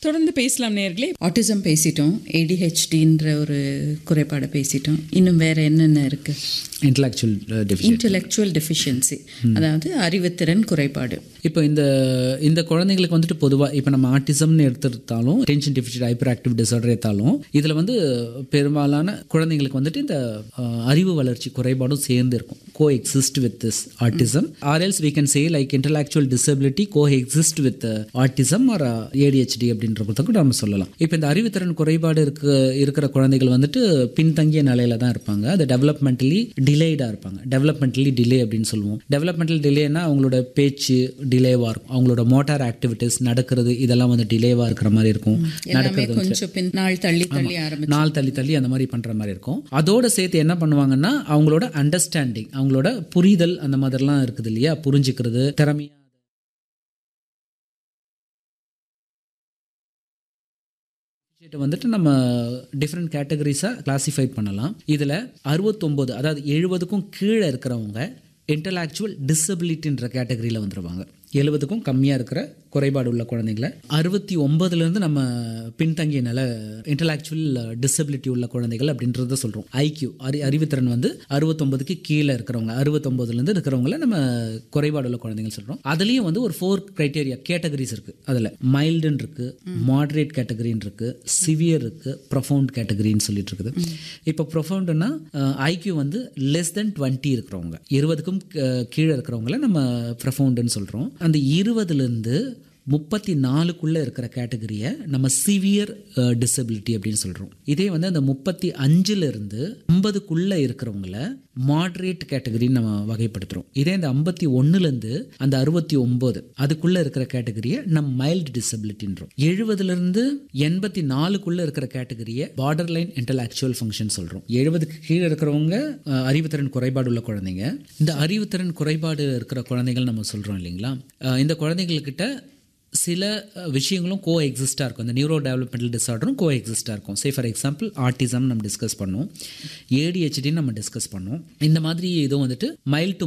தொடர்ந்து பேசலாம் நேர்களே ஆட்டிசம் பேசிட்டோம் ஏடிஹெச்டின்ற ஒரு குறைபாடை பேசிட்டோம் இன்னும் வேற என்னென்ன இருக்கு இன்டலெக்சுவல் டெஃபிஷியன் இன்டெலெக்சுவல் டெஃபிஷியன்சி அதாவது அறிவுத்திறன் குறைபாடு இப்போ இந்த இந்த குழந்தைங்களுக்கு வந்துட்டு பொதுவாக இப்போ நம்ம ஆட்டிசம்னு எடுத்துட்டாலும் attention deficit hyperactive disorder எடுத்தாலும் இதில் வந்து பெரும்பாலான குழந்தைங்களுக்கு வந்துட்டு இந்த அஹ், அறிவு வளர்ச்சி குறைபாடும் சேர்ந்து இருக்கும் coexist with this autism or else we can say like intellectual disability coexist with autism or ADHD அப்படின்றத கூட நம்ம சொல்லலாம் இப்போ இந்த அறிவுத்திறன் குறைபாடு இருக்க இருக்கிற குழந்தைகள் வந்துட்டு பின்தங்கிய நிலையில தான் இருப்பாங்க அது டெவலப்மெண்டலி டிலேடாக இருப்பாங்க டெவலப்மெண்டலி டிலே அப்படின்னு சொல்லுவோம் டெவலப்மெண்டல் டிலேனா அவங்களோட பேச்சு டிலேவாக இருக்கும் அவங்களோட மோட்டார் ஆக்டிவிட்டீஸ் நடக்கிறது இதெல்லாம் வந்து டிலேவாக இருக்கிற மாதிரி இருக்கும் எல்லாமே கொஞ்சம் பின் நாள் தள்ளி தள்ளி ஆரம்பிச்சு நாள் தள்ளி தள்ளி அந்த மாதிரி பண்ணுற மாதிரி இருக்கும் அதோட சேர்த்து என்ன பண்ணுவாங்கன்னா அவங்களோட அண்டர்ஸ்டாண்டிங் அவங்களோட புரிதல் அந்த மாதிரிலாம் இருக்குது இல்லையா புரிஞ்சுக்கிறது திறமையா விஷயத்தை வந்துட்டு நம்ம டிஃப்ரெண்ட் கேட்டகரிஸாக கிளாசிஃபை பண்ணலாம் இதில் அறுபத்தொம்போது அதாவது எழுபதுக்கும் கீழே இருக்கிறவங்க இன்டலாக்சுவல் டிசபிலிட்டின்ற கேட்டகரியில் வந்துடுவாங்க எழுபதுக்கும் கம்மியாக இருக்கிற குறைபாடு உள்ள குழந்தைங்கள அறுபத்தி ஒன்பதுலேருந்து நம்ம பின்தங்கிய நில இன்டலாக்சுவல் டிசபிலிட்டி உள்ள குழந்தைகள் அப்படின்றத சொல்கிறோம் ஐக்யூ அறி அறிவுத்திறன் வந்து அறுபத்தொம்பதுக்கு கீழே இருக்கிறவங்க அறுபத்தொம்பதுலேருந்து இருக்கிறவங்கள நம்ம குறைபாடு உள்ள குழந்தைகள் சொல்கிறோம் அதுலேயும் வந்து ஒரு ஃபோர் க்ரைட்டேரியா கேட்டகரிஸ் இருக்குது அதில் மைல்டுன்னு இருக்குது மாடரேட் கேட்டகரின்னு இருக்குது சிவியர் இருக்குது ப்ரொஃபவுண்ட் கேட்டகரின்னு சொல்லிட்டு இருக்குது இப்போ ப்ரொஃபவுண்டுன்னா ஐக்யூ வந்து லெஸ் தென் டுவெண்ட்டி இருக்கிறவங்க இருபதுக்கும் க- கீழே இருக்கிறவங்கள நம்ம ப்ரொஃபவுண்டுன்னு சொல்கிறோம் அந்த இருபதுலேருந்து முப்பத்தி நாலுக்குள்ளே இருக்கிற கேட்டகரியை நம்ம சிவியர் டிசபிலிட்டி அப்படின்னு சொல்கிறோம் இதே வந்து அந்த முப்பத்தி அஞ்சுலேருந்து ஐம்பதுக்குள்ளே இருக்கிறவங்கள மாட்ரேட் கேட்டகரின்னு நம்ம வகைப்படுத்துகிறோம் இதே இந்த ஐம்பத்தி ஒன்றுலேருந்து அந்த அறுபத்தி ஒம்பது அதுக்குள்ளே இருக்கிற கேட்டகரியை நம்ம மைல்டு டிசபிலிட்டின்றோம் எழுபதுலேருந்து எண்பத்தி நாலுக்குள்ளே இருக்கிற கேட்டகரியை பார்டர் லைன் இன்டலாக்சுவல் ஃபங்க்ஷன் சொல்கிறோம் எழுபதுக்கு கீழே இருக்கிறவங்க அஹ், அறிவுத்திறன் குறைபாடு உள்ள குழந்தைங்க இந்த அறிவுத்திறன் குறைபாடு இருக்கிற குழந்தைகள் நம்ம சொல்கிறோம் இல்லைங்களா அஹ், இந்த குழந்தைங்கக்கிட்ட சில அஹ், விஷயங்களும் கோ எக்ஸிஸ்டாக இருக்கும் இந்த நியூரோ டெவலப்மெண்டல் டிசார்டரும் கோ எக்ஸிஸ்டாக இருக்கும் சே ஃபார் எக்ஸாம்பிள் ஆட்டிசம் நம்ம டிஸ்கஸ் பண்ணோம் ஏடிஹெச்டின்னு நம்ம டிஸ்கஸ் பண்ணோம் இந்த மாதிரி இதுவும் வந்துட்டு மைல்டு டு